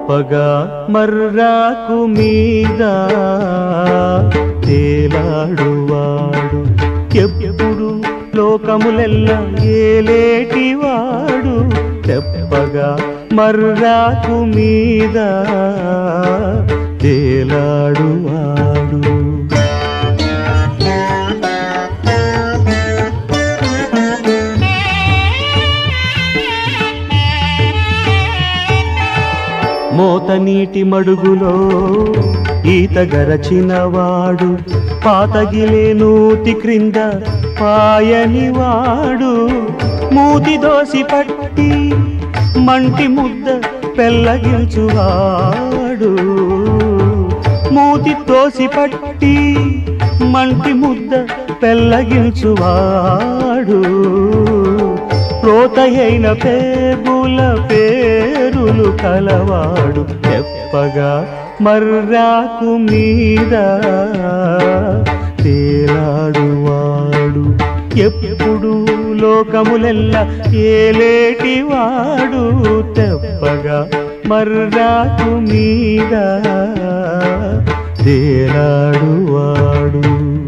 తెప్పగా మర్రాకు మీద తేలాడువాడు ఎప్పుడు లోకములెల్ల ఏలేటివాడు తెప్పగా మర్రాకు మీద తేలాడువాడు మోత నీటి మడుగులో ఈత గరచినవాడు పాతగిలే నూతి క్రింద పాయనివాడు మూతి దోసి పట్టి మంటి ముద్ద పెళ్ళగిల్చువాడు మూతి తోసి పట్టి మంటి ముద్ద పెళ్ళగిల్చువాడు ప్రోతయైన పేబుల పేరులు కలవాడు తెప్పగా మర్రాకు మీద తేలాడువాడు ఎప్పుడు లోకములెల్ల ఏలేటివాడు తెప్పగా మర్రాకు మీద తేలాడువాడు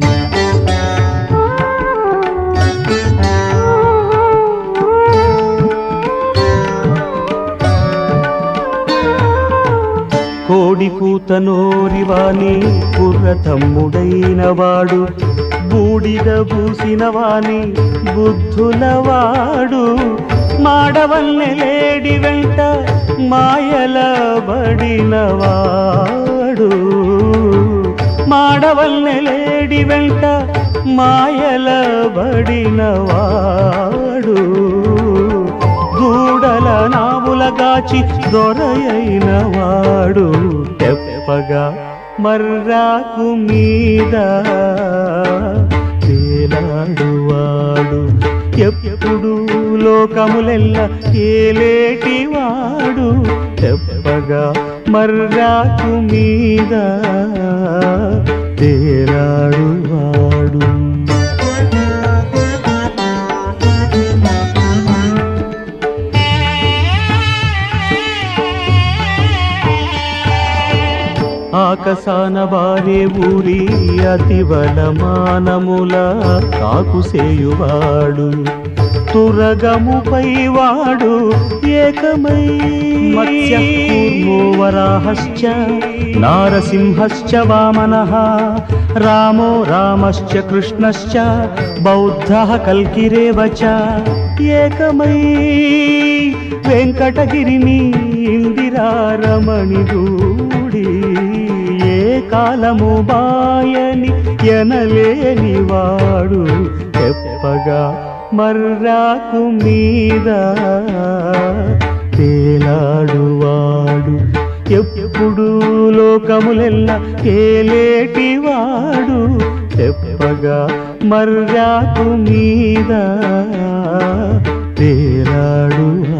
కోడి కూత నోరివాని కుర్ర తమ్ముడైన వాడు బూడిద పూసిన వాని బుద్ధులవాడు మాడవల్లె లేడి వెంట మాయల బడినవాడు మాడవల్లె లేడి వెంట మాయల బడినవాడు దూడల నావుల గాచి దొరయైన వాడు తెప్పగా మర్రాకు మీద తేలాడువాడు ఎప్పుడు లోకములెల్ల ఏలేటివాడు తెప్పగా మర్రాకు మీద తేలాడువాడు ఆకసాన వారే ఊరి అతివల మానముల కాకుసేయువాడు తురగముపై వాడు ఏకమై మత్స్యూర్మో వరాహశ్చ నారసింహశ్చ వామనః రామో రామశ్చ కృష్ణశ్చ బౌద్ధः కల్కిరేవ చ ఏకమై వెంకటగిరిని ఇందిరారమణి దూడి ఏ కాలము బాయని ఎనలేని వాడు తెప్పగా మర్రాకు మీద తేలాడువాడు ఎప్పుడు లోకములెల్ల ఏలేటివాడు తెప్పగా మర్రాకు మీద తేలాడువాడు